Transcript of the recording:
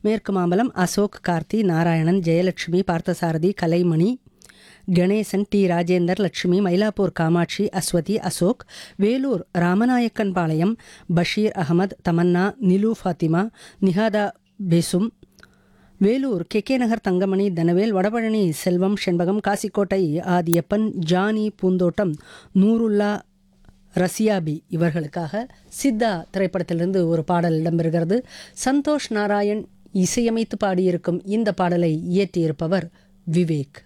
மேற்கு மாம்பலம் அசோக் கார்த்தி நாராயணன் ஜெயலட்சுமி பார்த்தசாரதி கலைமணி கணேசன் டி ராஜேந்தர் லட்சுமி மயிலாப்பூர் காமாட்சி அஸ்வதி அசோக் வேலூர் ராமநாயக்கன்பாளையம் பஷீர் அகமது தமன்னா நிலு ஃபாத்திமா நிஹாதா பேசும் Vellore K K Nagar Thangamani Dhanavel Vadapalani Selvam Shenbagam Kasikottai Adhiyappan Johnny Poonthottam Noorullah ரசியாபி இவர்களுக்காக சித்தா திரைப்படத்திலிருந்து ஒரு பாடல் இடம்பெறுகிறது சந்தோஷ் நாராயண் இசையமைத்து பாடியிருக்கும் இந்த பாடலை இயற்றியிருப்பவர் விவேக்